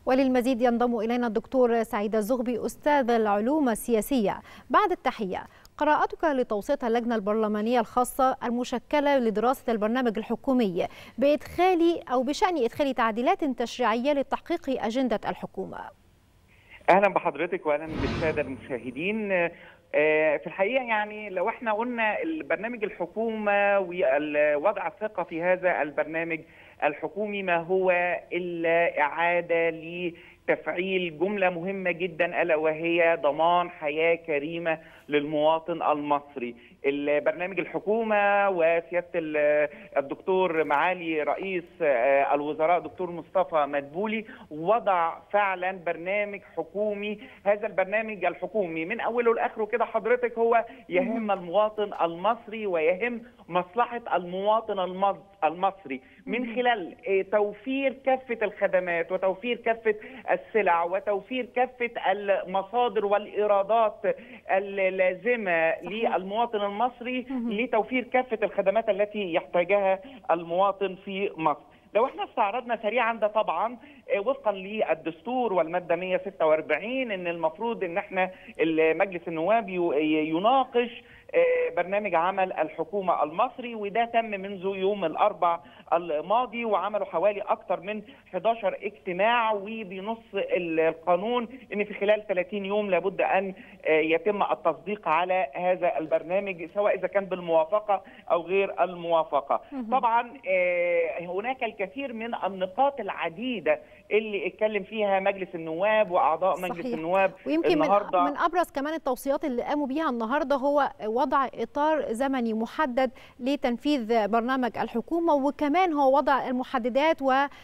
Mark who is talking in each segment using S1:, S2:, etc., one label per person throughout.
S1: وللمزيد ينضم إلينا الدكتور سعيد الزغبي أستاذ العلوم السياسية بعد التحية قراءتك لتوصية اللجنة البرلمانية الخاصة المشكلة لدراسة البرنامج الحكومي بإدخال أو بشأن إدخال تعديلات تشريعية لتحقيق أجندة الحكومة
S2: اهلا بحضرتك واهلا بالساده المشاهدين في الحقيقه يعني لو احنا قلنا البرنامج الحكومه ووضع الثقه في هذا البرنامج الحكومي ما هو الا اعاده لتفعيل جمله مهمه جدا الا وهي ضمان حياه كريمه للمواطن المصري البرنامج الحكومه وسياده الدكتور معالي رئيس الوزراء دكتور مصطفى مدبولي وضع فعلا برنامج حكومي هذا البرنامج الحكومي من اوله لاخره كده حضرتك هو يهم المواطن المصري ويهم مصلحه المواطن المصري من خلال توفير كافه الخدمات وتوفير كافه السلع وتوفير كافه المصادر والايرادات اللازمه للمواطن المصري لتوفير كافه الخدمات التي يحتاجها المواطن في مصر. لو احنا استعرضنا سريعا ده طبعا وفقا للدستور والماده 146 ان المفروض ان احنا مجلس النواب يناقش برنامج عمل الحكومة المصري وده تم منذ يوم الأربع الماضي وعملوا حوالي أكثر من 11 اجتماع وبنص القانون أن في خلال 30 يوم لابد أن يتم التصديق على هذا البرنامج سواء إذا كان بالموافقة أو غير الموافقة طبعا هناك الكثير من النقاط العديدة اللي اتكلم فيها مجلس النواب واعضاء مجلس
S1: صحيح.
S2: النواب
S1: ويمكن
S2: النهارده
S1: من, من ابرز كمان التوصيات اللي قاموا بيها النهارده هو وضع اطار زمني محدد لتنفيذ برنامج الحكومه وكمان هو وضع المحددات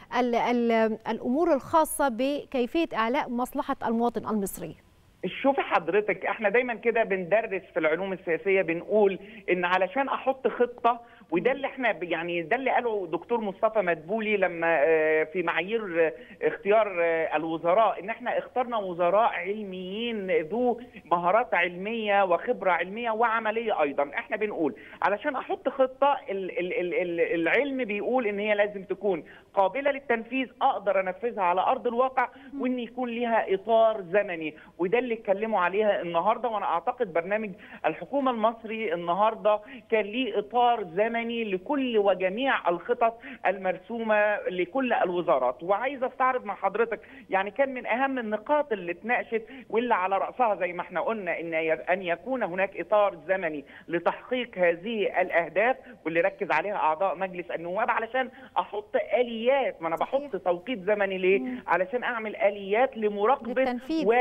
S1: والامور الخاصه بكيفيه اعلاء مصلحه المواطن المصري
S2: شوفي حضرتك احنا دايما كده بندرس في العلوم السياسيه بنقول ان علشان احط خطه وده اللي احنا يعني ده اللي قاله دكتور مصطفى مدبولي لما في معايير اختيار الوزراء ان احنا اخترنا وزراء علميين ذو مهارات علميه وخبره علميه وعمليه ايضا احنا بنقول علشان احط خطه العلم بيقول ان هي لازم تكون قابله للتنفيذ اقدر انفذها على ارض الواقع وان يكون ليها اطار زمني وده اللي اتكلموا عليها النهارده وانا اعتقد برنامج الحكومه المصري النهارده كان ليه اطار زمني لكل وجميع الخطط المرسومه لكل الوزارات وعايز استعرض مع حضرتك يعني كان من اهم النقاط اللي اتناقشت واللي على راسها زي ما احنا قلنا ان ان يكون هناك اطار زمني لتحقيق هذه الاهداف واللي ركز عليها اعضاء مجلس النواب علشان احط اليات ما انا بحط توقيت زمني ليه علشان اعمل اليات لمراقبه و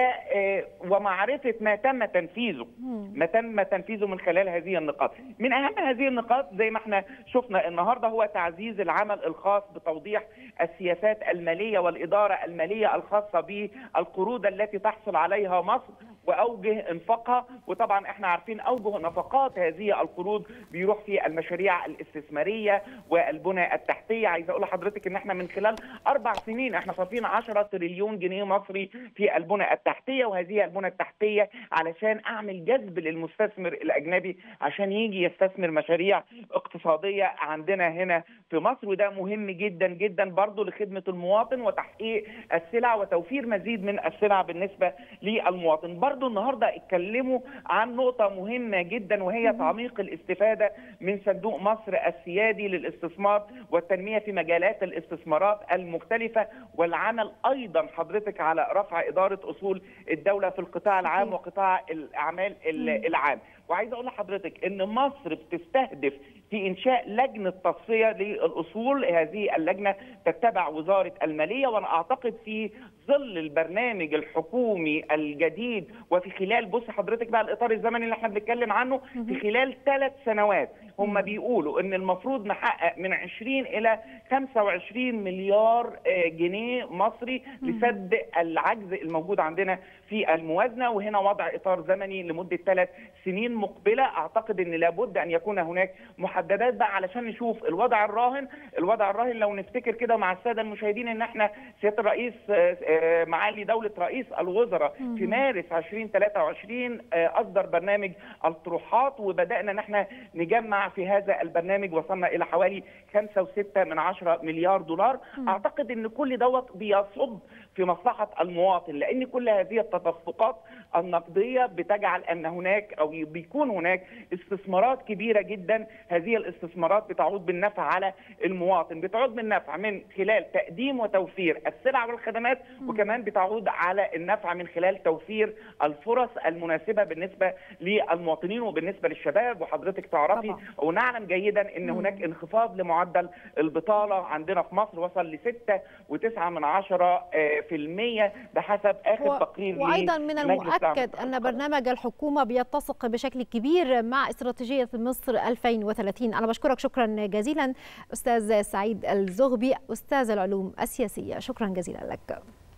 S2: ومعرفه ما تم تنفيذه ما تم تنفيذه من خلال هذه النقاط من اهم هذه النقاط زي ما احنا شفنا النهارده هو تعزيز العمل الخاص بتوضيح السياسات الماليه والاداره الماليه الخاصه بالقروض التي تحصل عليها مصر واوجه انفاقها وطبعا احنا عارفين اوجه نفقات هذه القروض بيروح في المشاريع الاستثماريه والبنى التحتيه عايز اقول لحضرتك ان احنا من خلال اربع سنين احنا صارفين 10 تريليون جنيه مصري في البنى التحتيه وهذه البنى التحتيه علشان اعمل جذب للمستثمر الاجنبي عشان يجي يستثمر مشاريع اقتصاديه عندنا هنا في مصر وده مهم جدا جدا برضه لخدمه المواطن وتحقيق السلع وتوفير مزيد من السلع بالنسبه للمواطن برضه النهارده اتكلموا عن نقطه مهمه جدا وهي تعميق الاستفاده من صندوق مصر السيادي للاستثمار والتنميه في مجالات الاستثمارات المختلفه والعمل ايضا حضرتك على رفع اداره اصول الدوله في القطاع العام وقطاع الاعمال العام وعايز اقول لحضرتك ان مصر بتستهدف في انشاء لجنه تصفيه للاصول هذه اللجنه تتبع وزاره الماليه وانا اعتقد في ظل البرنامج الحكومي الجديد وفي خلال بص حضرتك بقى الاطار الزمني اللي احنا بنتكلم عنه في خلال ثلاث سنوات هم بيقولوا ان المفروض نحقق من 20 الى 25 مليار جنيه مصري لسد العجز الموجود عندنا في الموازنه وهنا وضع اطار زمني لمده ثلاث سنين مقبله اعتقد ان لابد ان يكون هناك محددات بقى علشان نشوف الوضع الراهن الوضع الراهن لو نفتكر كده مع الساده المشاهدين ان احنا سياده الرئيس معالي دوله رئيس الوزراء في مارس 2023 اصدر برنامج الطروحات وبدانا ان احنا نجمع في هذا البرنامج وصلنا الى حوالي 5.6 من 10 مليار دولار اعتقد ان كل دوت بيصب في مصلحه المواطن لان كل هذه التدفقات النقديه بتجعل ان هناك او بيكون هناك استثمارات كبيره جدا هذه الاستثمارات بتعود بالنفع على المواطن بتعود بالنفع من خلال تقديم وتوفير السلع والخدمات وكمان بتعود على النفع من خلال توفير الفرص المناسبه بالنسبه للمواطنين وبالنسبه للشباب وحضرتك تعرفي ونعلم جيدا ان هناك انخفاض لمعدل البطاله عندنا في مصر وصل ل 6.9 من 10 في المية بحسب اخر تقرير
S1: وايضا من المؤكد ان برنامج الحكومه بيتسق بشكل كبير مع استراتيجيه مصر 2030 انا بشكرك شكرا جزيلا استاذ سعيد الزغبي استاذ العلوم السياسيه شكرا جزيلا لك